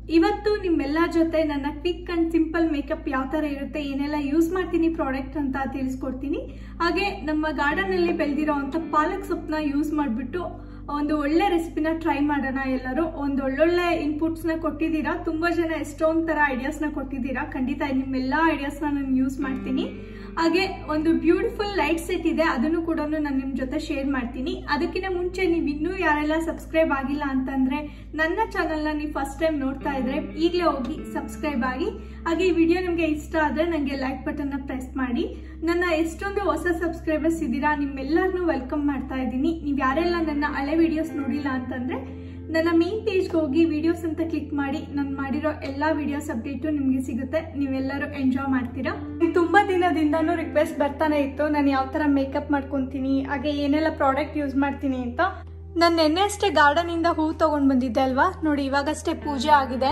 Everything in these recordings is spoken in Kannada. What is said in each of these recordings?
ಇವತ್ತು ನಿಮ್ಮೆಲ್ಲ ಜೊತೆ ನನ್ನ ಕ್ವಿಕ್ ಅಂಡ್ ಸಿಂಪಲ್ ಮೇಕಪ್ ಯಾವ ಥರ ಇರುತ್ತೆ ಏನೆಲ್ಲ ಯೂಸ್ ಮಾಡ್ತೀನಿ ಪ್ರಾಡಕ್ಟ್ ಅಂತ ತಿಳಿಸ್ಕೊಡ್ತೀನಿ ಹಾಗೆ ನಮ್ಮ ಗಾರ್ಡನ್ ಅಲ್ಲಿ ಬೆಳೆದಿರೋ ಅಂತ ಪಾಲಕ್ ಸೊಪ್ಪನ್ನ ಯೂಸ್ ಮಾಡಿಬಿಟ್ಟು ಒಂದು ಒಳ್ಳೆ ರೆಸಿಪಿನ ಟ್ರೈ ಮಾಡೋಣ ಎಲ್ಲರೂ ಒಂದು ಒಳ್ಳೊಳ್ಳೆ ಇನ್ಪುಟ್ಸ್ನ ಕೊಟ್ಟಿದ್ದೀರಾ ತುಂಬಾ ಜನ ಎಷ್ಟೊಂದು ಥರ ಐಡಿಯಾಸ್ನ ಕೊಟ್ಟಿದ್ದೀರಾ ಖಂಡಿತ ನಿಮ್ಮೆಲ್ಲ ಐಡಿಯಾಸ್ನ ನಾನು ಯೂಸ್ ಮಾಡ್ತೀನಿ ಹಾಗೆ ಒಂದು ಬ್ಯೂಟಿಫುಲ್ ಲೈಟ್ ಸೆಟ್ ಇದೆ ಅದನ್ನು ಕೂಡ ನಾನು ನಿಮ್ಮ ಜೊತೆ ಶೇರ್ ಮಾಡ್ತೀನಿ ಅದಕ್ಕಿಂತ ಮುಂಚೆ ನೀವು ಇನ್ನೂ ಯಾರೆಲ್ಲ ಸಬ್ಸ್ಕ್ರೈಬ್ ಆಗಿಲ್ಲ ಅಂತಂದ್ರೆ ನನ್ನ ಚಾನಲ್ನ ನೀವು ಫಸ್ಟ್ ಟೈಮ್ ನೋಡ್ತಾ ಇದ್ರೆ ಈಗಲೇ ಹೋಗಿ ಸಬ್ಸ್ಕ್ರೈಬ್ ಆಗಿ ಹಾಗೆ ಈ ವಿಡಿಯೋ ನಿಮಗೆ ಇಷ್ಟ ಆದರೆ ನನಗೆ ಲೈಕ್ ಬಟನ್ನ ಪ್ರೆಸ್ ಮಾಡಿ ನನ್ನ ಎಷ್ಟೊಂದು ಹೊಸ ಸಬ್ಸ್ಕ್ರೈಬರ್ಸ್ ಇದ್ದೀರಾ ನಿಮ್ಮೆಲ್ಲರನ್ನೂ ವೆಲ್ಕಮ್ ಮಾಡ್ತಾ ಇದ್ದೀನಿ ನೀವು ಯಾರೆಲ್ಲ ನನ್ನ ಹಳೆ ವಿಡಿಯೋಸ್ ನೋಡಿಲ್ಲ ಅಂತಂದ್ರೆ ನನ್ನ ಮೇನ್ ಪೇಜ್ಗೆ ಹೋಗಿ ವಿಡಿಯೋಸ್ ಅಂತ ಕ್ಲಿಕ್ ಮಾಡಿ ನಾನು ಮಾಡಿರೋ ಎಲ್ಲ ವಿಡಿಯೋಸ್ ಅಪ್ಡೇಟು ನಿಮಗೆ ಸಿಗುತ್ತೆ ನೀವೆಲ್ಲರೂ ಎಂಜಾಯ್ ಮಾಡ್ತೀರಾ ತುಂಬಾ ದಿನದಿಂದನೂ ರಿಕ್ವೆಸ್ಟ್ ಬರ್ತಾನೆ ಇತ್ತು ನಾನು ಯಾವ ಥರ ಮೇಕಪ್ ಮಾಡ್ಕೊತೀನಿ ಹಾಗೆ ಏನೆಲ್ಲ ಪ್ರಾಡಕ್ಟ್ ಯೂಸ್ ಮಾಡ್ತೀನಿ ಅಂತ ನಾನು ನೆನ್ನೆ ಅಷ್ಟೇ ಗಾರ್ಡನ್ ಇಂದ ಹೂ ತಗೊಂಡ್ ಬಂದಿದ್ದೆ ಅಲ್ವಾ ನೋಡಿ ಇವಾಗಷ್ಟೇ ಪೂಜೆ ಆಗಿದೆ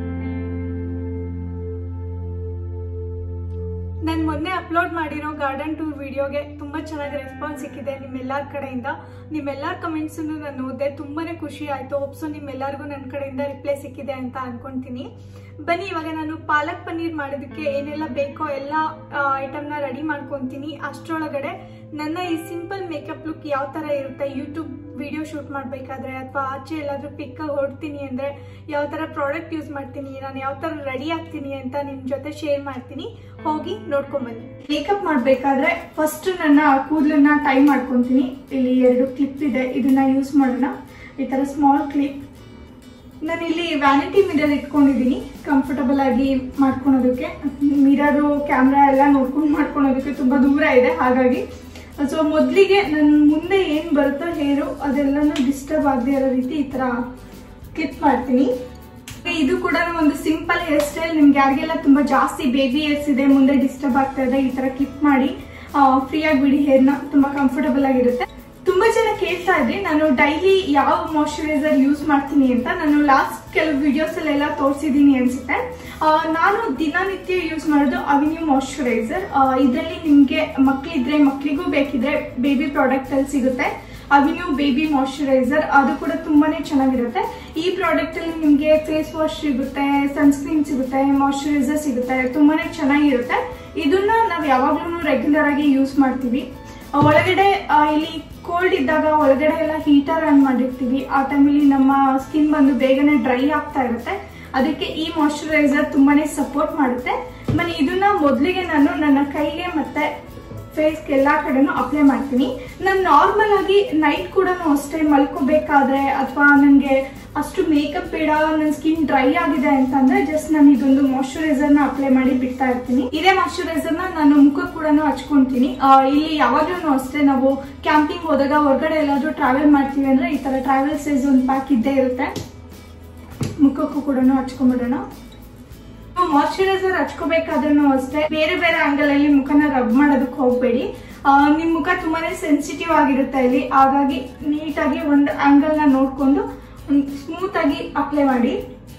ನಾನು ಮೊನ್ನೆ ಅಪ್ಲೋಡ್ ಮಾಡಿರೋ ಗಾರ್ಡನ್ ಟೂರ್ ವಿಡಿಯೋಗೆ ತುಂಬಾ ಚೆನ್ನಾಗಿ ರೆಸ್ಪಾನ್ಸ್ ಸಿಕ್ಕಿದೆ ನಿಮ್ಮೆಲ್ಲರ ಕಡೆಯಿಂದ ನಿಮ್ಮೆಲ್ಲರ ಕಮೆಂಟ್ಸ್ ನಾನು ಓದಿದೆ ತುಂಬಾನೇ ಖುಷಿ ಆಯ್ತು ಒಪ್ಸು ನಿಮ್ಮೆಲ್ಲರಿಗೂ ನನ್ನ ಕಡೆಯಿಂದ ರಿಪ್ಲೈ ಸಿಕ್ಕಿದೆ ಅಂತ ಅನ್ಕೊಂತೀನಿ ಬನ್ನಿ ಇವಾಗ ನಾನು ಪಾಲಕ್ ಪನ್ನೀರ್ ಮಾಡೋದಕ್ಕೆ ಏನೆಲ್ಲ ಬೇಕೋ ಎಲ್ಲ ಐಟಮ್ನ ರೆಡಿ ಮಾಡ್ಕೊತೀನಿ ಅಷ್ಟರೊಳಗಡೆ ನನ್ನ ಈ ಸಿಂಪಲ್ ಮೇಕಪ್ ಲುಕ್ ಯಾವ ತರ ಇರುತ್ತೆ ಯೂಟ್ಯೂಬ್ ವಿಡಿಯೋ ಶೂಟ್ ಮಾಡಬೇಕಾದ್ರೆ ಅಥವಾ ಆಚೆ ಎಲ್ಲಾದ್ರೂ ಪಿಕ್ ಹೊಡ್ತೀನಿ ಅಂದ್ರೆ ಯಾವ ತರ ಪ್ರಾಡಕ್ಟ್ ಯೂಸ್ ಮಾಡ್ತೀನಿ ನಾನು ಯಾವ ತರ ರೆಡಿ ಆಗ್ತೀನಿ ಅಂತ ನಿಮ್ ಜೊತೆ ಶೇರ್ ಮಾಡ್ತೀನಿ ಹೋಗಿ ನೋಡ್ಕೊಂಬನ್ನಿ ಮೇಕಪ್ ಮಾಡ್ಬೇಕಾದ್ರೆ ಫಸ್ಟ್ ನನ್ನ ಕೂದಲನ್ನ ಟೈ ಮಾಡ್ಕೊಂತೀನಿ ಇಲ್ಲಿ ಎರಡು ಕ್ಲಿಪ್ ಇದೆ ಇದನ್ನ ಯೂಸ್ ಮಾಡೋಣ ಈ ತರ ಸ್ಮಾಲ್ ಕ್ಲಿಪ್ ನಾನು ಇಲ್ಲಿ ವ್ಯಾನಿಟಿ ಮಿರರ್ ಇಟ್ಕೊಂಡಿದ್ದೀನಿ ಕಂಫರ್ಟಬಲ್ ಆಗಿ ಮಾಡ್ಕೊಳೋದಕ್ಕೆ ಮಿರರು ಕ್ಯಾಮ್ರಾ ಎಲ್ಲ ನೋಡ್ಕೊಂಡು ಮಾಡ್ಕೊಳೋದಕ್ಕೆ ತುಂಬಾ ದೂರ ಇದೆ ಹಾಗಾಗಿ ಸೊ ಮೊದಲಿಗೆ ನನ್ನ ಮುಂದೆ ಏನು ಬರುತ್ತೋ ಹೇರು ಅದೆಲ್ಲನೂ ಡಿಸ್ಟರ್ಬ್ ಆಗದೆ ಇರೋ ರೀತಿ ಈ ಥರ ಕ್ಲಿಪ್ ಮಾಡ್ತೀನಿ ಇದು ಕೂಡ ಒಂದು ಸಿಂಪಲ್ ಹೇರ್ ಸ್ಟೈಲ್ ನಿಮ್ಗೆ ಯಾರಿಗೆಲ್ಲ ತುಂಬಾ ಜಾಸ್ತಿ ಬೇಬಿ ಹೇರ್ಸ್ ಇದೆ ಮುಂದೆ ಡಿಸ್ಟರ್ಬ್ ಆಗ್ತಾ ಇದೆ ಈ ತರ ಕ್ಲಿಪ್ ಮಾಡಿ ಫ್ರೀ ಆಗಿ ಬಿಡಿ ಹೇರ್ನ ತುಂಬಾ ಕಂಫರ್ಟಬಲ್ ಆಗಿರುತ್ತೆ ತುಂಬಾ ಜನ ಕೇಳ್ತಾ ಇದ್ರಿ ನಾನು ಡೈಲಿ ಯಾವ ಮಾಯಶ್ಚರೈಸರ್ ಯೂಸ್ ಮಾಡ್ತೀನಿ ಅಂತ ನಾನು ಲಾಸ್ಟ್ ಕೆಲವು ವಿಡಿಯೋಸ್ ಅಲ್ಲೆಲ್ಲ ತೋರಿಸಿದೀನಿ ಅನ್ಸುತ್ತೆ ಆ, ನಾನು ದಿನನಿತ್ಯ ಯೂಸ್ ಮಾಡೋದು ಅವಿನ್ಯೂ ಮಾಯಶ್ಚರೈಸರ್ ಇದರಲ್ಲಿ ನಿಮ್ಗೆ ಮಕ್ಳಿದ್ರೆ ಮಕ್ಳಿಗೂ ಬೇಕಿದ್ರೆ ಬೇಬಿ ಪ್ರಾಡಕ್ಟ್ ಅಲ್ಲಿ ಸಿಗುತ್ತೆ ಅವಿನ್ಯೂ ಬೇಬಿ ಮಾಯಶ್ಚರೈಸರ್ ಅದು ಕೂಡ ತುಂಬಾನೇ ಚೆನ್ನಾಗಿರುತ್ತೆ ಈ ಪ್ರಾಡಕ್ಟ್ ಅಲ್ಲಿ ನಿಮ್ಗೆ ಫೇಸ್ ವಾಶ್ ಸಿಗುತ್ತೆ ಸನ್ಸ್ಕ್ರೀನ್ ಸಿಗುತ್ತೆ ಮಾಯಶ್ಚರೈಸರ್ ಸಿಗುತ್ತೆ ತುಂಬಾನೇ ಚೆನ್ನಾಗಿರುತ್ತೆ ಇದನ್ನ ನಾವು ಯಾವಾಗ್ಲೂ ರೆಗ್ಯುಲರ್ ಆಗಿ ಯೂಸ್ ಮಾಡ್ತೀವಿ ಆ, ಒಳಗಡೆ ಆ, ಇಲ್ಲಿ ಕೋಲ್ಡ್ ಇದ್ದಾಗ ಒಳಗಡೆ ಎಲ್ಲ ಹೀಟರ್ ಆನ್ ಮಾಡಿರ್ತೀವಿ ಆ ಟೈಮಲ್ಲಿ ನಮ್ಮ ಸ್ಕಿನ್ ಬಂದು ಬೇಗನೆ ಡ್ರೈ ಆಗ್ತಾ ಇರುತ್ತೆ ಅದಕ್ಕೆ ಈ ಮಾಯಶ್ಚರೈಸರ್ ತುಂಬಾನೇ ಸಪೋರ್ಟ್ ಮಾಡುತ್ತೆ ಮನೆ ಇದನ್ನ ಮೊದಲಿಗೆ ನಾನು ನನ್ನ ಕೈಗೆ ಮತ್ತೆ ಫೇಸ್ ಎಲ್ಲಾ ಕಡೆನೂ ಅಪ್ಲೈ ಮಾಡ್ತೀನಿ ನಾನು ನಾರ್ಮಲ್ ಆಗಿ ನೈಟ್ ಕೂಡ ಅಷ್ಟೇ ಮಲ್ಕೋಬೇಕಾದ್ರೆ ಅಥವಾ ನನಗೆ ಅಷ್ಟು ಮೇಕಪ್ ಬೇಡ ನನ್ನ ಸ್ಕಿನ್ ಡ್ರೈ ಆಗಿದೆ ಅಂತಂದ್ರೆ ಜಸ್ಟ್ ನಾನು ಇದೊಂದು ಮಾಯಶ್ಚರೈಸರ್ ನ ಅಪ್ಲೈ ಮಾಡಿ ಬಿಡ್ತಾ ಇರ್ತೀನಿ ಇದೇ ಮಾಯಶ್ಚರೈಸರ್ ನ ನಾನು ಮುಖಕ್ಕೆ ಕೂಡ ಹಚ್ಕೊಂತೀನಿ ಆ, ಇಲ್ಲಿ ಯಾವಾಗ್ಲೂ ಅಷ್ಟೇ ನಾವು ಕ್ಯಾಂಪಿಂಗ್ ಹೋದಾಗ ಹೊರಗಡೆ ಎಲ್ಲಾದ್ರೂ ಟ್ರಾವೆಲ್ ಮಾಡ್ತೀವಿ ಅಂದ್ರೆ ಈ ತರ ಟ್ರಾವೆಲ್ ಸೈಜ್ ಒಂದು ಪ್ಯಾಕ್ ಇದ್ದೇ ಇರುತ್ತೆ ಮುಖಕ್ಕೂ ಕೂಡ ಹಚ್ಕೊಂಡ್ಬಿಡೋಣ ಮಾಯಶ್ಚರೈಸರ್ ಹಚ್ಕೋಬೇಕಾದ್ರೂ ಅಷ್ಟೇ ಬೇರೆ ಬೇರೆ ಆಂಗಲ್ ಅಲ್ಲಿ ಮುಖನ ರಬ್ ಮಾಡೋದಕ್ಕೆ ಹೋಗ್ಬೇಡಿ ಆ, ನಿಮ್ ಮುಖ ತುಂಬಾನೇ ಸೆನ್ಸಿಟಿವ್ ಆಗಿರುತ್ತೆ ಇಲ್ಲಿ ಹಾಗಾಗಿ ನೀಟಾಗಿ ಒಂದು ಆಂಗಲ್ ನ ನೋಡ್ಕೊಂಡು ಸ್ಮೂತ್ ಆಗಿ ಅಪ್ಲೈ ಮಾಡಿ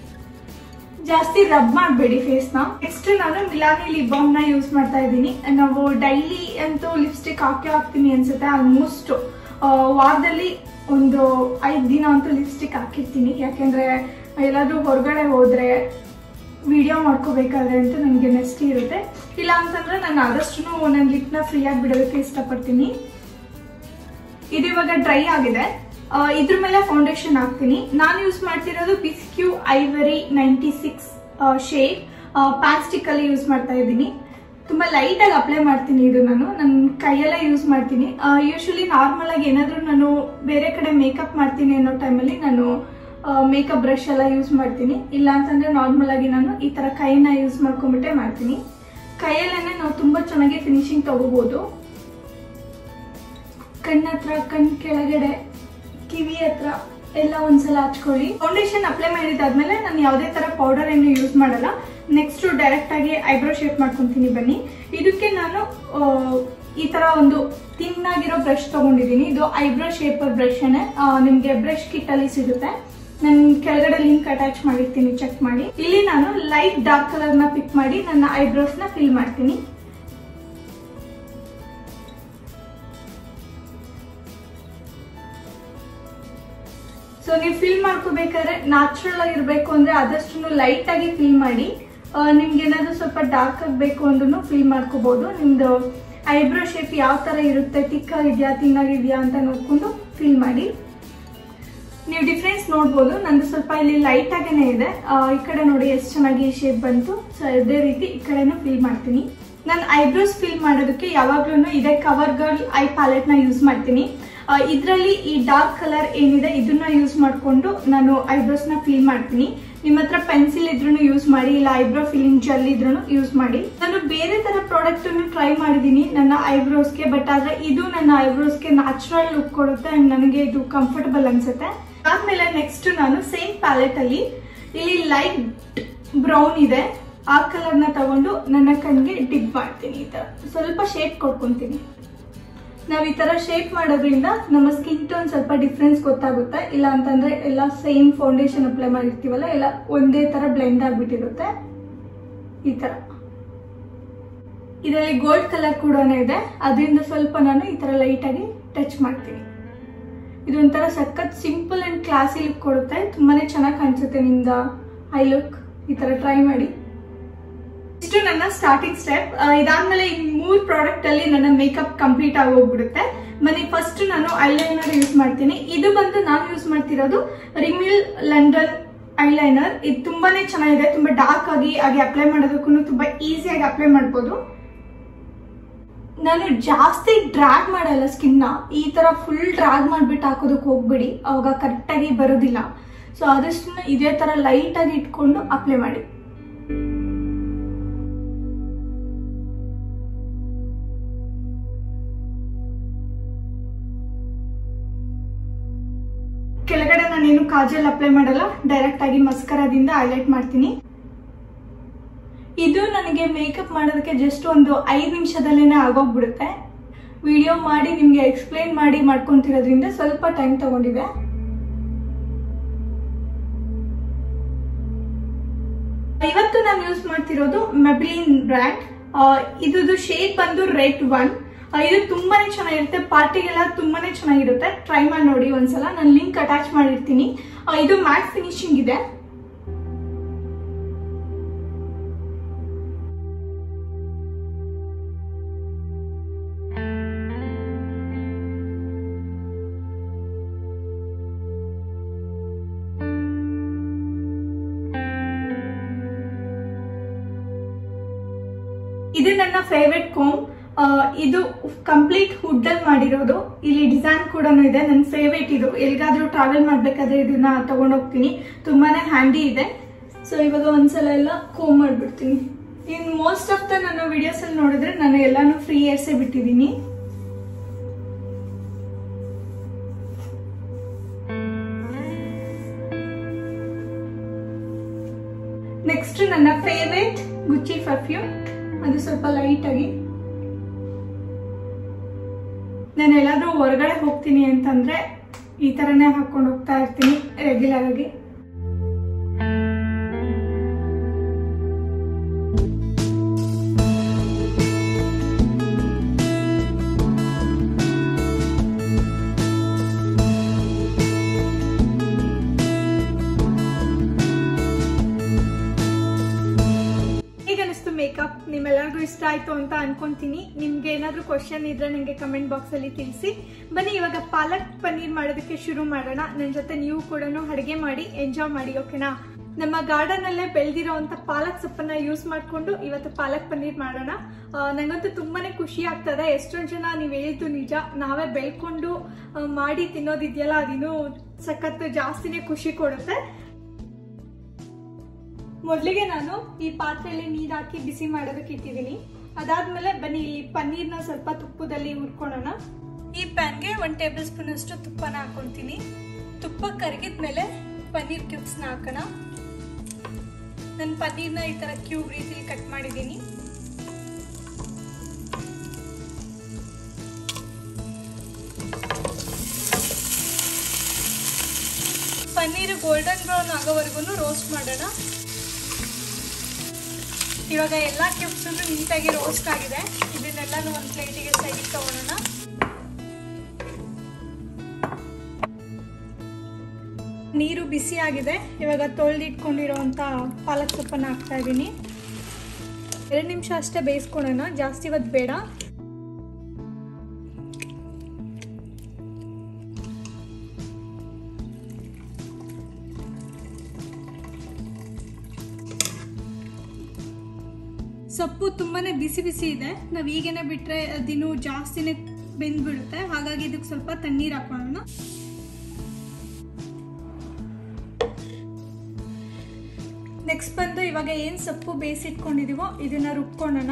ಜಾಸ್ತಿ ರಬ್ ಮಾಡಬೇಡಿ ಫೇಸ್ ನ ನೆಕ್ಸ್ಟ್ ನಾನು ಮಿಲಾನಿ ಲಿಪ್ ಬಾಮ್ ನ ಯೂಸ್ ಮಾಡ್ತಾ ಇದ್ದೀನಿ ನಾವು ಡೈಲಿ ಅಂತೂ ಲಿಪ್ಸ್ಟಿಕ್ ಹಾಕಿ ಹಾಕ್ತೀನಿ ಅನ್ಸುತ್ತೆ ಆಲ್ಮೋಸ್ಟ್ ವಾರದಲ್ಲಿ ಒಂದು ಐದು ದಿನ ಅಂತೂ ಲಿಪ್ಸ್ಟಿಕ್ ಹಾಕಿರ್ತೀನಿ ಯಾಕೆಂದ್ರೆ ಎಲ್ಲಾದ್ರೂ ಹೊರಗಡೆ ಹೋದ್ರೆ ವಿಡಿಯೋ ಮಾಡ್ಕೋಬೇಕಾದ್ರೆ ಅಂತ ನನಗೆ ನೆಕ್ಸ್ಟ್ ಇರುತ್ತೆ ಇಲ್ಲ ಅಂತಂದ್ರೆ ನಾನು ಆದಷ್ಟು ನನ್ನ ಲಿಪ್ನ ಫ್ರೀ ಆಗಿ ಬಿಡೋದಕ್ಕೆ ಇಷ್ಟಪಡ್ತೀನಿ ಇದು ಇವಾಗ ಡ್ರೈ ಆಗಿದೆ ಆ, ಇದ್ರ ಮೇಲೆ ಫೌಂಡೇಶನ್ ಹಾಕ್ತೀನಿ ನಾನು ಯೂಸ್ ಮಾಡ್ತಿರೋದು bisque ivory ninety six shade pan stick ಅಲ್ಲಿ ಯೂಸ್ ಮಾಡ್ತಾ ಇದ್ದೀನಿ ತುಂಬಾ ಲೈಟ್ ಆಗಿ ಅಪ್ಲೈ ಮಾಡ್ತೀನಿ ಇದು ನಾನು ನನ್ನ ಕೈಯಲ್ಲೇ ಯೂಸ್ ಮಾಡ್ತೀನಿ ಯೂಶಲಿ ನಾರ್ಮಲ್ ಆಗಿ ಏನಾದ್ರೂ ನಾನು ಬೇರೆ ಕಡೆ ಮೇಕಪ್ ಮಾಡ್ತೀನಿ ಅನ್ನೋ ಟೈಮಲ್ಲಿ ನಾನು ಮೇಕಪ್ ಬ್ರಷ್ ಎಲ್ಲ ಯೂಸ್ ಮಾಡ್ತೀನಿ ಇಲ್ಲ ಅಂತಂದ್ರೆ ನಾರ್ಮಲ್ ಆಗಿ ನಾನು ಈ ತರ ಕೈನ ಯೂಸ್ ಮಾಡ್ಕೊಂಡ್ಬಿಟ್ಟೆ ಮಾಡ್ತೀನಿ ಕೈಯಲ್ಲೇನೆ ನಾವು ತುಂಬಾ ಚೆನ್ನಾಗಿ ಫಿನಿಶಿಂಗ್ ತಗೋಬಹುದು ಕಣ್ಣ ಹತ್ರ ಕಣ್ ಕೆಳಗಡೆ ಕಿವಿ ಹತ್ರ ಎಲ್ಲ ಒಂದ್ಸಲ ಹಚ್ಕೊಳ್ಳಿ ಫೌಂಡೇಶನ್ ಅಪ್ಲೈ ಮಾಡಿದಾದ್ಮೇಲೆ ನಾನು ಯಾವುದೇ ತರ ಪೌಡರ್ ಏನು ಯೂಸ್ ಮಾಡಲ್ಲ ನೆಕ್ಸ್ಟ್ ಡೈರೆಕ್ಟ್ ಆಗಿ ಐಬ್ರೋ ಶೇಪ್ ಮಾಡ್ಕೊಂತೀನಿ ಬನ್ನಿ ಇದಕ್ಕೆ ನಾನು ಆ, ಈ ತರ ಒಂದು ತಿನ್ ಆಗಿರೋ ಬ್ರಷ್ ತಗೊಂಡಿದ್ದೀನಿ ಇದು ಐಬ್ರೋ ಶೇಪರ್ ಬ್ರಷ್ ನಿಮ್ಗೆ ಬ್ರಷ್ ಕಿಟ್ ಅಲ್ಲಿ ಸಿಗುತ್ತೆ ನಾನು ಕೆಳಗಡೆ ಲಿಂಕ್ ಅಟ್ಯಾಚ್ ಮಾಡಿರ್ತೀನಿ ಚೆಕ್ ಮಾಡಿ ಇಲ್ಲಿ ನಾನು ಲೈಟ್ ಡಾರ್ಕ್ ಕಲರ್ ನ ಪಿಕ್ ಮಾಡಿ ನನ್ನ ಐಬ್ರೋಸ್ ನ ಫಿಲ್ ಮಾಡ್ತೀನಿ ಸೊ ನೀವು ಫಿಲ್ ಮಾಡ್ಕೋಬೇಕಾದ್ರೆ ನ್ಯಾಚುರಲ್ ಆಗಿರ್ಬೇಕು ಅಂದ್ರೆ ಆದಷ್ಟು ಲೈಟ್ ಆಗಿ ಫಿಲ್ ಮಾಡಿ ನಿಮ್ಗೆ ಏನಾದ್ರು ಸ್ವಲ್ಪ ಡಾರ್ಕ್ ಆಗಬೇಕು ಅಂದ್ರೂ ಫಿಲ್ ಮಾಡ್ಕೋಬಹುದು ನಿಮ್ದು ಐಬ್ರೋ ಶೇಪ್ ಯಾವ ತರ ಇರುತ್ತೆ ತಿಕ್ ಆಗಿದೆಯಾ ತಿನ್ನಾಗಿದೆಯಾ ಅಂತ ನೋಡ್ಕೊಂಡು ಫಿಲ್ ಮಾಡಿ ನೀವು ಡಿಫ್ರೆನ್ಸ್ ನೋಡ್ಬೋದು ನಂದು ಸ್ವಲ್ಪ ಇಲ್ಲಿ ಲೈಟ್ ಆಗೇನೆ ಇದೆ ಆ, ಈ ಕಡೆ ನೋಡಿ ಎಷ್ಟು ಚೆನ್ನಾಗಿ ಶೇಪ್ ಬಂತು ಸೊ ಅದೇ ರೀತಿ ಈ ಕಡೆನೂ ಫಿಲ್ ಮಾಡ್ತೀನಿ ನಾನು ಐಬ್ರೋಸ್ ಫಿಲ್ ಮಾಡೋದಕ್ಕೆ ಯಾವಾಗ್ಲೂ ಇದೇ ಕವರ್ ಗರ್ಲ್ ಐ ಪ್ಯಾಲೆಟ್ ನ ಯೂಸ್ ಮಾಡ್ತೀನಿ ಇದರಲ್ಲಿ ಈ ಡಾರ್ಕ್ ಕಲರ್ ಏನಿದೆ ಇದನ್ನ ಯೂಸ್ ಮಾಡಿಕೊಂಡು ನಾನು ಐಬ್ರೋಸ್ ನ ಫಿಲ್ ಮಾಡ್ತೀನಿ ನಿಮ್ಮ ಹತ್ರ ಪೆನ್ಸಿಲ್ ಇದ್ರೂ ಯೂಸ್ ಮಾಡಿ ಇಲ್ಲ ಐಬ್ರೋ ಫಿಲ್ಲಿಂಗ್ ಜೆಲ್ ಇದ್ರೂ ಯೂಸ್ ಮಾಡಿ ನಾನು ಬೇರೆ ತರ ಪ್ರಾಡಕ್ಟ್ ಅನ್ನು ಟ್ರೈ ಮಾಡಿದೀನಿ ನನ್ನ ಐಬ್ರೋಸ್ಗೆ ಬಟ್ ಆದ್ರೆ ಇದು ನನ್ನ ಐಬ್ರೋಸ್ಗೆ ನ್ಯಾಚುರಲ್ ಲುಕ್ ಕೊಡುತ್ತೆ ಅಂಡ್ ನನಗೆ ಇದು ಕಂಫರ್ಟಬಲ್ ಅನ್ಸುತ್ತೆ ಆದ್ಮೇಲೆ ನೆಕ್ಸ್ಟ್ ನಾನು ಸೇಮ್ ಪ್ಯಾಲೆಟ್ ಅಲ್ಲಿ ಇಲ್ಲಿ ಲೈಟ್ ಬ್ರೌನ್ ಇದೆ ಆ ಕಲರ್ ನ ತಗೊಂಡು ನನ್ನ ಕಣ್ಣಿಗೆ ಡಿಪ್ ಮಾಡ್ತೀನಿ ಈ ತರ ಸ್ವಲ್ಪ ಶೇಪ್ ಕೊಡ್ಕೊಂತೀನಿ ನಾವ್ ಈ ತರ ಶೇಪ್ ಮಾಡೋದ್ರಿಂದ ನಮ್ಮ ಸ್ಕಿನ್ ಟೋನ್ ಸ್ವಲ್ಪ ಡಿಫ್ರೆನ್ಸ್ ಗೊತ್ತಾಗುತ್ತೆ ಇಲ್ಲ ಅಂತಂದ್ರೆ ಎಲ್ಲ ಸೇಮ್ ಫೌಂಡೇಶನ್ ಅಪ್ಲೈ ಮಾಡಿರ್ತೀವಲ್ಲ ಎಲ್ಲ ಒಂದೇ ತರ ಬ್ಲೆಂಡ್ ಆಗ್ಬಿಟ್ಟಿರುತ್ತೆ ಈ ತರ ಇದರಲ್ಲಿ ಗೋಲ್ಡ್ ಕಲರ್ ಕೂಡ ಇದೆ ಅದರಿಂದ ಸ್ವಲ್ಪ ನಾನು ಈ ತರ ಲೈಟ್ ಆಗಿ ಟಚ್ ಮಾಡ್ತೀನಿ ಇದೊಂಥರ ಸಖತ್ ಸಿಂಪಲ್ ಅಂಡ್ ಕ್ಲಾಸಿ ಲುಕ್ ಕೊಡುತ್ತೆ ತುಂಬಾನೇ ಚೆನ್ನಾಗಿ ಕಾಣಿಸುತ್ತೆ ನಿಮ್ದ ಐ ಲುಕ್ ಈ ತರ ಟ್ರೈ ಮಾಡಿ ಇಷ್ಟು ನನ್ನ ಸ್ಟಾರ್ಟಿಂಗ್ ಸ್ಟೆಪ್ ಇದಾದ್ಮೇಲೆ ಈ ಮೂರ್ ಪ್ರಾಡಕ್ಟ್ ಅಲ್ಲಿ ನನ್ನ ಮೇಕಪ್ ಕಂಪ್ಲೀಟ್ ಆಗಿ ಹೋಗ್ಬಿಡುತ್ತೆ ಬನ್ನಿ ಫಸ್ಟ್ ನಾನು ಐಲೈನರ್ ಯೂಸ್ ಮಾಡ್ತೀನಿ ಇದು ಬಂದು ನಾನು ಯೂಸ್ ಮಾಡ್ತಿರೋದು ರಿಮಿಲ್ ಲಂಡನ್ ಐಲೈನರ್ ಇದು ತುಂಬಾನೇ ಚೆನ್ನಾಗಿದೆ ತುಂಬಾ ಡಾರ್ಕ್ ಆಗಿ ಹಾಗೆ ಅಪ್ಲೈ ಮಾಡೋದಕ್ಕೂ ತುಂಬಾ ಈಸಿಯಾಗಿ ಅಪ್ಲೈ ಮಾಡ್ಬೋದು ನಾನು ಜಾಸ್ತಿ ಡ್ರ್ಯಾಗ್ ಮಾಡಲ್ಲ ಸ್ಕಿನ್ನ ಈ ತರ ಫುಲ್ ಡ್ರ್ಯಾಗ್ ಮಾಡ್ಬಿಟ್ಟು ಹಾಕೋದಕ್ಕೆ ಹೋಗ್ಬಿಡಿ ಅವಾಗ ಕರೆಕ್ಟಾಗಿ ಬರೋದಿಲ್ಲ ಸೊ ಆದಷ್ಟು ಇದೇ ತರ ಲೈಟ್ ಆಗಿ ಇಟ್ಕೊಂಡು ಅಪ್ಲೈ ಮಾಡಿ ಕೆಳಗಡೆ ನಾನೇನು ಕಾಜಲ್ ಅಪ್ಲೈ ಮಾಡಲ್ಲ ಡೈರೆಕ್ಟ್ ಆಗಿ ಮಸ್ಕರದಿಂದ ಹೈಲೈಟ್ ಮಾಡ್ತೀನಿ ಇದು ನನಗೆ ಮೇಕಪ್ ಮಾಡೋದಕ್ಕೆ ಜಸ್ಟ್ ಒಂದು ಐದು ನಿಮಿಷದಲ್ಲೇನೆ ಆಗೋಗ್ಬಿಡುತ್ತೆ ವಿಡಿಯೋ ಮಾಡಿ ನಿಮ್ಗೆ ಎಕ್ಸ್ಪ್ಲೈನ್ ಮಾಡಿ ಮಾಡ್ಕೊಂತಿರೋದ್ರಿಂದ ಸ್ವಲ್ಪ ಟೈಮ್ ತಗೊಂಡಿದೆ ಇವತ್ತು ನಾನು ಯೂಸ್ ಮಾಡ್ತಿರೋದು ಮೆಬ್ಲಿನ್ ಬ್ರ್ಯಾಂಡ್ ಇದ್ದು ಶೇಡ್ ಬಂದು ರೆಡ್ ಒನ್ ಇದು ತುಂಬಾನೇ ಚೆನ್ನಾಗಿರುತ್ತೆ ಪಾರ್ಟಿಗೆಲ್ಲ ತುಂಬಾನೇ ಚೆನ್ನಾಗಿರುತ್ತೆ ಟ್ರೈ ಮಾಡಿ ನೋಡಿ ಒಂದ್ಸಲ ನಾನು ಲಿಂಕ್ ಅಟ್ಯಾಚ್ ಮಾಡಿರ್ತೀನಿ ಆ, ಇದು ಮ್ಯಾಟ್ ಫಿನಿಶಿಂಗ್ ಇದೆ ಇದು ನನ್ನ ಫೇವ್ರೆಟ್ ಕೋಮ್ ಇದು ಕಂಪ್ಲೀಟ್ ವುಡ್ ಅಲ್ಲಿ ಮಾಡಿರೋದು ಇಲ್ಲಿ ಡಿಸೈನ್ ಕೂಡ ಇದೆ ನನ್ನ ಫೇವ್ರೇಟ್ ಇದು ಎಲ್ಗಾದ್ರೂ ಟ್ರಾವೆಲ್ ಮಾಡ್ಬೇಕಾದ್ರೆ ಇದನ್ನ ತಗೊಂಡೋಗ್ತೀನಿ ತುಂಬಾನೇ ಹ್ಯಾಂಡಿ ಇದೆ ಸೊ ಇವಾಗ ಒಂದ್ಸಲ ಎಲ್ಲ ಕೋಮ್ ಮಾಡ್ಬಿಡ್ತೀನಿ ಇನ್ ಮೋಸ್ಟ್ ಆಫ್ ದ ನನ್ನ ವಿಡಿಯೋಸ್ ಅಲ್ಲಿ ನೋಡಿದ್ರೆ ನಾನು ಎಲ್ಲಾನು ಫ್ರೀ ಏರ್ಸೇ ಬಿಟ್ಟಿದ್ದೀನಿ ನೆಕ್ಸ್ಟ್ ನನ್ನ ಫೇವ್ರೇಟ್ ಗುಚ್ಚಿ ಪರ್ಫ್ಯೂಮ್ ಅದು ಸ್ವಲ್ಪ ಲೈಟ್ ಆಗಿ ನಾನು ಎಲ್ಲಾದ್ರೂ ಹೊರಗಡೆ ಹೋಗ್ತೀನಿ ಅಂತಂದ್ರೆ ಈ ತರನೇ ಹಾಕೊಂಡು ಹೋಗ್ತಾ ಇರ್ತೀನಿ ರೆಗ್ಯುಲರ್ ಆಗಿ ಹೇಗನಿಸ್ತು ಮೇಕಪ್ ನಿಮ್ಮೆಲ್ಲರಿಗೂ ಇಷ್ಟ ಆಯ್ತು ಅಂತ ಅನ್ಕೊಂತೀನಿ ನಿಮ್ಗೆ ಏನಾದ್ರೂ ಕ್ವಶನ್ ಇದ್ರೆ ನನಗೆ ಕಮೆಂಟ್ ಬಾಕ್ಸ್ ಅಲ್ಲಿ ತಿಳಿಸಿ ಬನ್ನಿ ಇವಾಗ ಪಾಲಕ್ ಪನ್ನೀರ್ ಮಾಡೋದಕ್ಕೆ ಶುರು ಮಾಡೋಣ ನನ್ನ ಜೊತೆ ನೀವು ಕೂಡ ಅಡುಗೆ ಮಾಡಿ ಎಂಜಾಯ್ ಮಾಡಿ ಓಕೆನಾ ನಮ್ಮ ಗಾರ್ಡನ್ ಅಲ್ಲೇ ಬೆಳೆದಿರೋಂಥ ಪಾಲಕ್ ಸೊಪ್ಪನ್ನ ಯೂಸ್ ಮಾಡ್ಕೊಂಡು ಇವತ್ತು ಪಾಲಕ್ ಪನ್ನೀರ್ ಮಾಡೋಣ ಆ, ನಂಗಂತೂ ತುಂಬಾನೇ ಖುಷಿ ಆಗ್ತದೆ ಎಷ್ಟೊಂದು ಜನ ನೀವು ಹೇಳಿದ್ದು ನಿಜ ನಾವೇ ಬೆಳ್ಕೊಂಡು ಆ, ಮಾಡಿ ತಿನ್ನೋದಿದೆಯಲ್ಲ ಅದಿನ್ನೂ ಸಖತ್ತು ಜಾಸ್ತಿನೇ ಖುಷಿ ಕೊಡುತ್ತೆ ಮೊದಲಿಗೆ ನಾನು ಈ ಪಾತ್ರೆಯಲ್ಲಿ ನೀರು ಹಾಕಿ ಬಿಸಿ ಮಾಡೋದಕ್ಕೆ ಇಟ್ಟಿದ್ದೀನಿ ಅದಾದ್ಮೇಲೆ ಬನ್ನಿ ಈ ಪನ್ನೀರ್ನ ಸ್ವಲ್ಪ ತುಪ್ಪದಲ್ಲಿ ಹುರ್ಕೊಳ್ಳೋಣ ಈ ಪ್ಯಾನ್ಗೆ ಒಂದು ಟೇಬಲ್ ಸ್ಪೂನ್ ಅಷ್ಟು ತುಪ್ಪನ ಹಾಕೊಂತೀನಿ ತುಪ್ಪ ಕರಗಿದ್ಮೇಲೆ ಪನ್ನೀರ್ ಕ್ಯೂಬ್ಸ್ನ ಹಾಕೋಣ ನಾನು ಪನ್ನೀರ್ನ ಈ ತರ ಕ್ಯೂಬ್ ರೀತಿಲಿ ಕಟ್ ಮಾಡಿದ್ದೀನಿ ಪನ್ನೀರ್ ಗೋಲ್ಡನ್ ಬ್ರೌನ್ ಆಗೋವರೆಗೂ ರೋಸ್ಟ್ ಮಾಡೋಣ ಇವಾಗ ಎಲ್ಲ ಕ್ಯೂಬ್ಸ್ ನೀಟಾಗಿ ರೋಸ್ಟ್ ಆಗಿದೆ ಇದನ್ನೆಲ್ಲಾನು ಒಂದು ಪ್ಲೇಟಿಗೆ ಸೈಡ್ ತಗೊಳ್ಳೋಣ ನೀರು ಬಿಸಿ ಆಗಿದೆ ಇವಾಗ ತೊಳೆದಿಟ್ಕೊಂಡಿರೋವಂಥ ಪಾಲಕ್ ಸೊಪ್ಪನ್ನು ಹಾಕ್ತಾ ಇದ್ದೀನಿ ಎರಡು ನಿಮಿಷ ಅಷ್ಟೇ ಬೇಯಿಸ್ಕೊಳ್ಳೋಣ ಜಾಸ್ತಿ ಹೊತ್ತು ಬೇಡ ಸೊಪ್ಪು ತುಂಬಾನೇ ಬಿಸಿ ಬಿಸಿ ಇದೆ ನಾವು ಈಗೇನೆ ಬಿಟ್ರೆ ಅದಿನ್ನು ಜಾಸ್ತಿನೇ ಬೆಂದ್ಬಿಡುತ್ತೆ ಹಾಗಾಗಿ ಇದಕ್ಕೆ ಸ್ವಲ್ಪ ತಣ್ಣೀರು ಹಾಕೊಳ್ಳೋಣ ನೆಕ್ಸ್ಟ್ ಬಂದು ಇವಾಗ ಏನು ಸೊಪ್ಪು ಬೇಯಿಸಿಟ್ಕೊಂಡಿದೀವೋ ಇದನ್ನ ರುಬ್ಕೊಳ್ಳೋಣ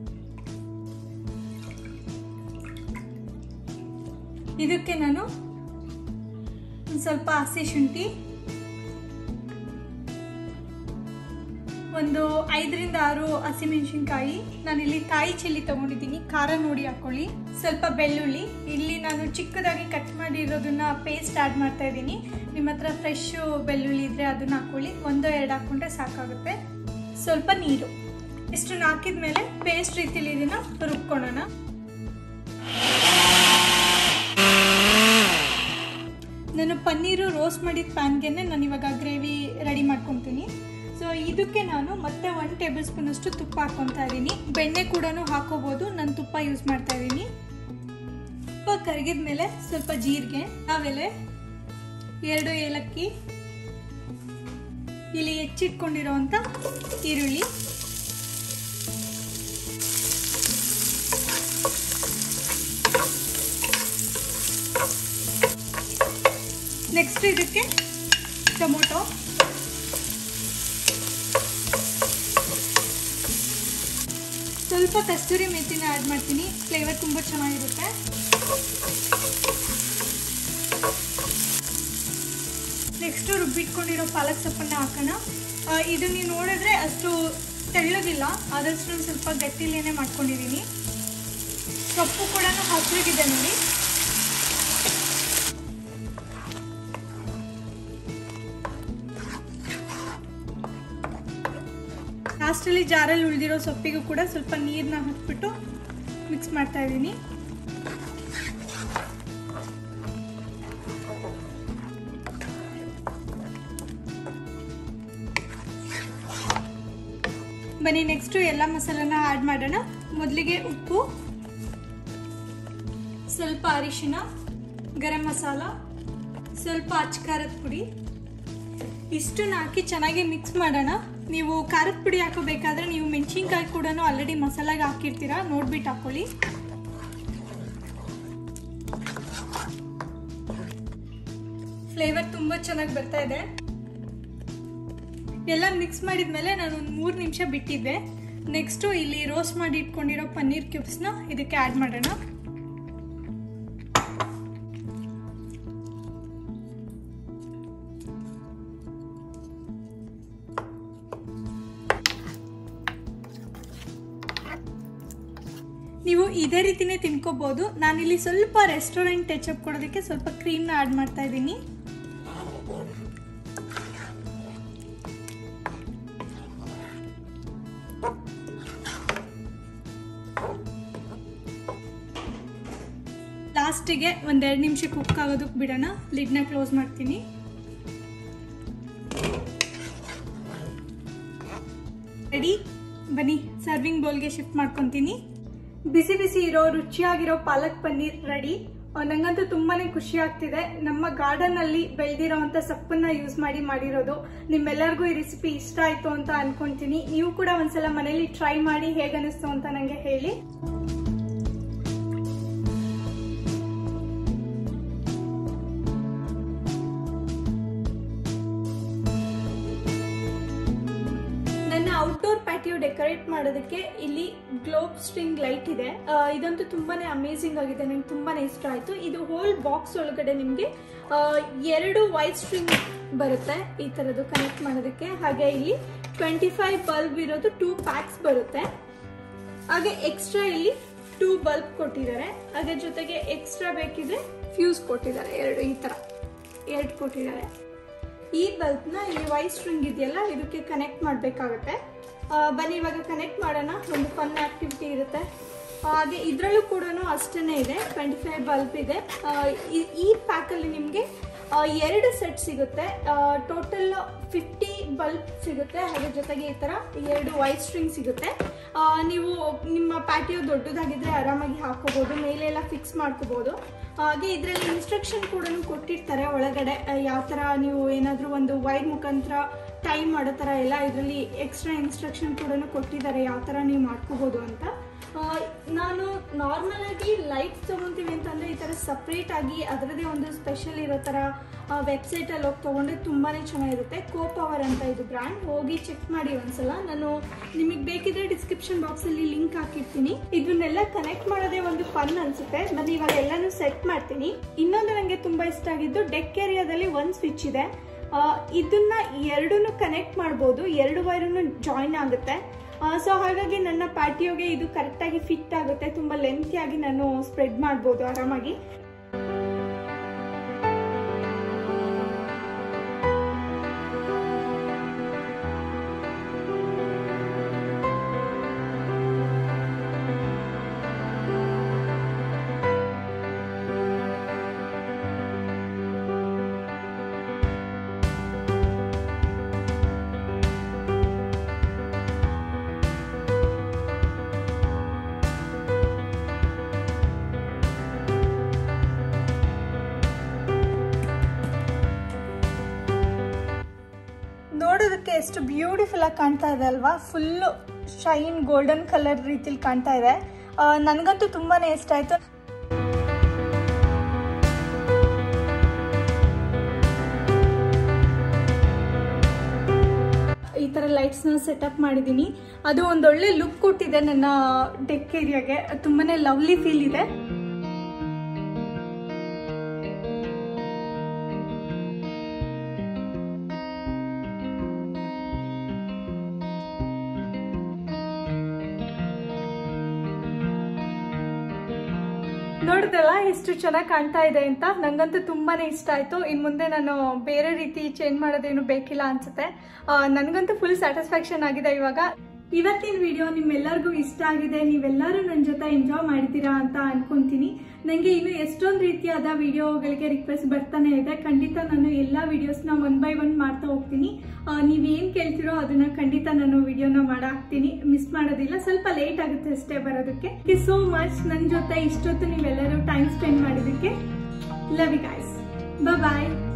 ಇದಕ್ಕೆ ನಾನು ಒಂದು ಸ್ವಲ್ಪ ಹಸಿ ಶುಂಠಿ ಒಂದು ಐದರಿಂದ ಆರು ಹಸಿಮೆಣಸಿನ್ಕಾಯಿ ನಾನಿಲ್ಲಿ ಕಾಯಿ ಚಿಲ್ಲಿ ತಗೊಂಡಿದ್ದೀನಿ ಖಾರ ನೋಡಿ ಹಾಕೊಳ್ಳಿ ಸ್ವಲ್ಪ ಬೆಳ್ಳುಳ್ಳಿ ಇಲ್ಲಿ ನಾನು ಚಿಕ್ಕದಾಗಿ ಕಟ್ ಮಾಡಿರೋದನ್ನ ಪೇಸ್ಟ್ ಆ್ಯಡ್ ಮಾಡ್ತಾ ಇದ್ದೀನಿ ನಿಮ್ಮ ಹತ್ರ ಫ್ರೆಶ್ ಬೆಳ್ಳುಳ್ಳಿ ಇದ್ರೆ ಅದನ್ನ ಹಾಕೊಳ್ಳಿ ಒಂದು ಎರಡು ಹಾಕೊಂಡ್ರೆ ಸಾಕಾಗುತ್ತೆ ಸ್ವಲ್ಪ ನೀರು ಇಷ್ಟನ್ನು ಹಾಕಿದ ಮೇಲೆ ಪೇಸ್ಟ್ ರೀತಿಲಿ ಇದನ್ನ ರುಬ್ಕೊಳ್ಳೋಣ ನಾನು ಪನ್ನೀರು ರೋಸ್ಟ್ ಮಾಡಿದ ಪ್ಯಾನ್ಗೆನೆ ನಾನು ಇವಾಗ ಗ್ರೇವಿ ರೆಡಿ ಮಾಡ್ಕೊತೀನಿ ಸೊ ಇದಕ್ಕೆ ನಾನು ಮತ್ತೆ ಒನ್ ಟೇಬಲ್ ಸ್ಪೂನ್ ಅಷ್ಟು ತುಪ್ಪ ಹಾಕ್ಕೊತಾ ಇದ್ದೀನಿ ಬೆಣ್ಣೆ ಕೂಡ ಹಾಕೋಬಹುದು ನಾನು ತುಪ್ಪ ಯೂಸ್ ಮಾಡ್ತಾ ಇದ್ದೀನಿ ತುಪ್ಪ ಕರಗಿದ ಮೇಲೆ ಸ್ವಲ್ಪ ಜೀರಿಗೆ ಆಮೇಲೆ ಎರಡು ಏಲಕ್ಕಿ ಇಲ್ಲಿ ಹೆಚ್ಚಿಟ್ಕೊಂಡಿರೋವಂಥ ಈರುಳ್ಳಿ ನೆಕ್ಸ್ಟ್ ಇದಕ್ಕೆ ಟೊಮೊಟೊ ಸ್ವಲ್ಪ ಕಸ್ತೂರಿ ಮೆಥಿನ ಆ್ಯಡ್ ಮಾಡ್ತೀನಿ ಫ್ಲೇವರ್ ತುಂಬ ಚೆನ್ನಾಗಿರುತ್ತೆ ನೆಕ್ಸ್ಟು ರುಬ್ಬಿಟ್ಕೊಂಡಿರೋ ಪಾಲಕ್ ಸೊಪ್ಪನ್ನು ಹಾಕೋಣ ಇದು ನೀವು ನೋಡಿದ್ರೆ ಅಷ್ಟು ತೆಳ್ಳಗಿಲ್ಲ ಆದಷ್ಟು ನಾನು ಸ್ವಲ್ಪ ಗಟ್ಟಿಲೇನೆ ಮಾಡ್ಕೊಂಡಿದ್ದೀನಿ ಸೊಪ್ಪು ಕೂಡ ಹಸಿರುಗಿದೆ ನೋಡಿ ಲಾಸ್ಟಲ್ಲಿ ಜಾರಲ್ಲಿ ಉಳಿದಿರೋ ಸೊಪ್ಪಿಗೂ ಕೂಡ ಸ್ವಲ್ಪ ನೀರನ್ನ ಹಾಕ್ಬಿಟ್ಟು ಮಿಕ್ಸ್ ಮಾಡ್ತಾ ಇದ್ದೀನಿ ಬನ್ನಿ ನೆಕ್ಸ್ಟು ಎಲ್ಲ ಮಸಾಲನ ಆ್ಯಡ್ ಮಾಡೋಣ ಮೊದಲಿಗೆ ಉಪ್ಪು ಸ್ವಲ್ಪ ಅರಿಶಿನ ಗರಂ ಮಸಾಲ ಸ್ವಲ್ಪ ಅಚ್ಕಾರದ ಪುಡಿ ಇಷ್ಟನ್ನ ಹಾಕಿ ಚೆನ್ನಾಗಿ ಮಿಕ್ಸ್ ಮಾಡೋಣ ನೀವು ಖಾರದ ಪುಡಿ ಹಾಕೋಬೇಕಾದ್ರೆ ನೀವು ಮೆಣಸಿನ್ಕಾಯಿ ಕೂಡ ಆಲ್ರೆಡಿ ಮಸಾಲಾಗೆ ಹಾಕಿರ್ತೀರಾ ನೋಡ್ಬಿಟ್ಟು ಹಾಕೊಳ್ಳಿ ಫ್ಲೇವರ್ ತುಂಬ ಚೆನ್ನಾಗಿ ಬರ್ತಾ ಇದೆ ಎಲ್ಲ ಮಿಕ್ಸ್ ಮಾಡಿದ್ಮೇಲೆ ನಾನು ಒಂದು ಮೂರು ನಿಮಿಷ ಬಿಟ್ಟಿದ್ದೆ ನೆಕ್ಸ್ಟು ಇಲ್ಲಿ ರೋಸ್ಟ್ ಮಾಡಿ ಇಟ್ಕೊಂಡಿರೋ ಪನ್ನೀರ್ ಕ್ಯೂಬ್ಸ್ನ ಇದಕ್ಕೆ ಆ್ಯಡ್ ಮಾಡೋಣ ನೀವು ಇದೇ ರೀತಿನೇ ತಿನ್ಕೋಬಹುದು ನಾನಿಲ್ಲಿ ಸ್ವಲ್ಪ ರೆಸ್ಟೋರೆಂಟ್ ಟಚಪ್ ಕೊಡೋದಕ್ಕೆ ಸ್ವಲ್ಪ ಕ್ರೀಮ್ನ ಆ್ಯಡ್ ಮಾಡ್ತಾ ಇದ್ದೀನಿ ಲಾಸ್ಟಿಗೆ ಒಂದೆರಡು ನಿಮಿಷ ಕುಕ್ ಆಗೋದಕ್ಕೆ ಬಿಡೋಣ ಲಿಡ್ನ ಕ್ಲೋಸ್ ಮಾಡ್ತೀನಿ ರೆಡಿ ಬನ್ನಿ ಸರ್ವಿಂಗ್ ಬೌಲ್ಗೆ ಶಿಫ್ಟ್ ಮಾಡ್ಕೊತೀನಿ ಬಿಸಿ ಬಿಸಿ ಇರೋ ರುಚಿಯಾಗಿರೋ ಪಾಲಕ್ ಪನ್ನೀರ್ ರೆಡಿ ನಂಗಂತೂ ತುಂಬಾನೇ ಖುಷಿ ಆಗ್ತಿದೆ ನಮ್ಮ ಗಾರ್ಡನ್ ಅಲ್ಲಿ ಬೆಳೆದಿರೋಂಥ ಸೊಪ್ಪನ್ನ ಯೂಸ್ ಮಾಡಿ ಮಾಡಿರೋದು ನಿಮ್ಮೆಲ್ಲರಿಗೂ ಈ ರೆಸಿಪಿ ಇಷ್ಟ ಆಯ್ತು ಅಂತ ಅನ್ಕೊಂತೀನಿ ನೀವು ಕೂಡ ಒಂದ್ಸಲ ಮನೇಲಿ ಟ್ರೈ ಮಾಡಿ ಹೇಗನಿಸ್ತು ಅಂತ ನಂಗೆ ಹೇಳಿ ನನ್ನ ಔಟ್ಡೋರ್ ಪ್ಯಾಟಿಯೋ ಡೆಕೋರೇಟ್ ಮಾಡೋದಕ್ಕೆ ಇಲ್ಲಿ ಗ್ಲೋಬ್ ಸ್ಟ್ರಿಂಗ್ ಲೈಟ್ ಇದೆ ಆ, ಇದಂತೂ ತುಂಬಾನೇ ಅಮೇಸಿಂಗ್ ಆಗಿದೆ ನಂಗೆ ತುಂಬಾನೇ ಇಷ್ಟ ಆಯ್ತು ಇದು ಹೋಲ್ ಬಾಕ್ಸ್ ಒಳಗಡೆ ನಿಮಗೆ ಎರಡು ವೈಟ್ ಸ್ಟ್ರಿಂಗ್ ಬರುತ್ತೆ ಈ ತರದ್ದು ಕನೆಕ್ಟ್ ಮಾಡೋದಕ್ಕೆ ಹಾಗೆ ಇಲ್ಲಿ ಟ್ವೆಂಟಿ ಫೈವ್ ಬಲ್ಬ್ ಇರೋದು ಟೂ ಪ್ಯಾಕ್ಸ್ ಬರುತ್ತೆ ಹಾಗೆ ಎಕ್ಸ್ಟ್ರಾ ಇಲ್ಲಿ ಟೂ ಬಲ್ಬ್ ಕೊಟ್ಟಿದ್ದಾರೆ ಅದ್ರ ಜೊತೆಗೆ ಎಕ್ಸ್ಟ್ರಾ ಬೇಕಿದ್ರೆ ಫ್ಯೂಸ್ ಕೊಟ್ಟಿದ್ದಾರೆ ಎರಡು ಈ ತರ ಎರಡು ಕೊಟ್ಟಿದ್ದಾರೆ ಈ ಬಲ್ಬ್ನ ಈ ವೈಟ್ ಸ್ಟ್ರಿಂಗ್ ಇದೆಯಲ್ಲ ಇದಕ್ಕೆ ಕನೆಕ್ಟ್ ಮಾಡಬೇಕಾಗುತ್ತೆ ಬನ್ನಿ ಇವಾಗ ಕನೆಕ್ಟ್ ಮಾಡೋಣ ಒಂದು ಫನ್ ಆಕ್ಟಿವಿಟಿ ಇರುತ್ತೆ ಹಾಗೆ ಇದರಲ್ಲೂ ಕೂಡ ಅಷ್ಟೇ ಇದೆ ಟ್ವೆಂಟಿ ಫೈವ್ ಬಲ್ಬ್ ಇದೆ ಆ, ಈ- ಈ ಪ್ಯಾಕಲ್ಲಿ ನಿಮಗೆ ಆ, ಎರಡು ಸೆಟ್ ಸಿಗುತ್ತೆ ಟೋಟಲ್ ಫಿಫ್ಟಿ ಬಲ್ಬ್ ಸಿಗುತ್ತೆ ಹಾಗೆ ಜೊತೆಗೆ ಈ ಥರ ಎರಡು ವೈಟ್ ಸ್ಟ್ರಿಂಗ್ ಸಿಗುತ್ತೆ ಆ, ನೀವು ನಿಮ್ಮ ಪ್ಯಾಟಿಯೋ ದೊಡ್ಡದಾಗಿದ್ರೆ ಆರಾಮಾಗಿ ಹಾಕೋಬಹುದು ಮೇಲೆ ಎಲ್ಲ ಫಿಕ್ಸ್ ಮಾಡ್ಕೋಬಹುದು ಹಾಗೆ ಇದರಲ್ಲಿ ಇನ್ಸ್ಟ್ರಕ್ಷನ್ ಕೂಡ ಕೊಟ್ಟಿರ್ತಾರೆ ಒಳಗಡೆ ಯಾವ ಥರ ನೀವು ಏನಾದರೂ ಒಂದು ವೈರ್ ಮುಖಾಂತರ ಟೈಮ್ ಮಾಡೋ ಥರ ಎಲ್ಲ ಇದರಲ್ಲಿ ಎಕ್ಸ್ಟ್ರಾ ಇನ್ಸ್ಟ್ರಕ್ಷನ್ ಕೂಡ ಕೊಟ್ಟಿದ್ದಾರೆ ಯಾವ ಥರ ನೀವು ಮಾಡ್ಕೋಬೋದು ಅಂತ ಆ, ನಾನು ನಾರ್ಮಲ್ ಆಗಿ ಲೈಟ್ ತೊಗೊತೀವಿ ಅಂತಂದರೆ ಈ ಥರ ಸಪ್ರೇಟ್ ಆಗಿ ಅದರದೇ ಒಂದು ಸ್ಪೆಷಲ್ ಇರೋ ಥರ ವೆಬ್ಸೈಟಲ್ಲಿ ಹೋಗಿ ತೊಗೊಂಡ್ರೆ ತುಂಬಾ ಚೆನ್ನಾಗಿರುತ್ತೆ ಕೋ ಪವರ್ ಅಂತ ಇದು ಬ್ರ್ಯಾಂಡ್ ಹೋಗಿ ಚೆಕ್ ಮಾಡಿ ಒಂದ್ಸಲ ನಾನು ನಿಮಗೆ ಬೇಕಿದ್ರೆ ಡಿಸ್ಕ್ರಿಪ್ಷನ್ ಬಾಕ್ಸಲ್ಲಿ ಲಿಂಕ್ ಹಾಕಿರ್ತೀನಿ ಇದನ್ನೆಲ್ಲ ಕನೆಕ್ಟ್ ಮಾಡೋದೇ ಒಂದು ಫನ್ ಅನ್ಸುತ್ತೆ ನಾನು ಇವಾಗ ಎಲ್ಲಾನು ಸೆಟ್ ಮಾಡ್ತೀನಿ ಇನ್ನೊಂದು ನನಗೆ ತುಂಬ ಇಷ್ಟ ಆಗಿದ್ದು ಡೆಕ್ ಏರಿಯಾದಲ್ಲಿ ಒಂದು ಸ್ವಿಚ್ ಇದೆ ಆ, ಇದನ್ನ ಎರಡನ್ನೂ ಕನೆಕ್ಟ್ ಮಾಡ್ಬೋದು ಎರಡು ವೈರನ್ನು ಜಾಯಿನ್ ಆಗುತ್ತೆ ಸೊ ಹಾಗಾಗಿ ನನ್ನ ಪ್ಯಾಟಿಯೋಗೆ ಇದು ಕರೆಕ್ಟಾಗಿ ಫಿಟ್ ಆಗುತ್ತೆ ತುಂಬ ಲೆಂತಿಯಾಗಿ ನಾನು ಸ್ಪ್ರೆಡ್ ಮಾಡ್ಬೋದು ಆರಾಮಾಗಿ ನೋಡೋದಕ್ಕೆ ಎಷ್ಟು ಬ್ಯೂಟಿಫುಲ್ ಆಗಿ ಕಾಣ್ತಾ ಇದೆ ಅಲ್ವಾ ಫುಲ್ಲು ಶೈನ್ ಗೋಲ್ಡನ್ ಕಲರ್ ರೀತಿಲಿ ಕಾಣ್ತಾ ಇದೆ ಆ, ನನಗಂತೂ ತುಂಬಾನೇ ಇಷ್ಟ ಆಯ್ತು ಈ ಥರ ಲೈಟ್ಸ್ನ ಸೆಟಪ್ ಮಾಡಿದ್ದೀನಿ ಅದು ಒಂದೊಳ್ಳೆ ಲುಕ್ ಕೊಟ್ಟಿದೆ ನನ್ನ ಡೆಕ್ ಏರಿಯಾಗೆ ತುಂಬಾನೇ ಲವ್ಲಿ ಫೀಲ್ ಇದೆ ನೋಡಿದ್ರಲ್ಲ ಎಷ್ಟು ಚೆನ್ನಾಗಿ ಕಾಣ್ತಾ ಇದೆ ಅಂತ ನಂಗಂತೂ ತುಂಬಾನೇ ಇಷ್ಟ ಆಯ್ತು ಇನ್ ಮುಂದೆ ನಾನು ಬೇರೆ ರೀತಿ ಚೇಂಜ್ ಮಾಡೋದೇನು ಬೇಕಿಲ್ಲ ಅನ್ಸುತ್ತೆ ಆ, ನನಗಂತೂ ಫುಲ್ ಸ್ಯಾಟಿಸ್ಫ್ಯಾಕ್ಷನ್ ಆಗಿದೆ ಇವಾಗ ಇವತ್ತಿನ ವಿಡಿಯೋ ನಿಮ್ಮೆಲ್ಲರಿಗೂ ಇಷ್ಟ ಆಗಿದೆ ನೀವೆಲ್ಲರೂ ನನ್ನ ಜೊತೆ ಎಂಜಾಯ್ ಮಾಡಿದ್ದೀರಾ ಅಂತ ಅನ್ಕೊಂತೀನಿ ನನಗೆ ಇನ್ನು ಎಷ್ಟೊಂದು ರೀತಿಯಾದ ವಿಡಿಯೋಗಳಿಗೆ ರಿಕ್ವೆಸ್ಟ್ ಬರ್ತಾನೆ ಇದೆ ಖಂಡಿತ ನಾನು ಎಲ್ಲ ವಿಡಿಯೋಸ್ನ ಒನ್ ಬೈ ಒನ್ ಮಾಡ್ತಾ ಹೋಗ್ತೀನಿ ಆ, ನೀವೇನ್ ಕೇಳ್ತಿರೋ ಅದನ್ನ ಖಂಡಿತ ನಾನು ವಿಡಿಯೋನ ಮಾಡಾಕ್ತೀನಿ ಮಿಸ್ ಮಾಡೋದಿಲ್ಲ ಸ್ವಲ್ಪ ಲೇಟ್ ಆಗುತ್ತೆ ಅಷ್ಟೇ ಬರೋದಕ್ಕೆ ಸೋ ಮಚ್ ನನ್ನ ಜೊತೆ ಇಷ್ಟೊತ್ತು ನೀವೆಲ್ಲರೂ ಟೈಮ್ ಸ್ಪೆಂಡ್ ಮಾಡಿದ್ದಕ್ಕೆ ಲವ್ ಯು ಗೈಸ್ ಬಾಯ್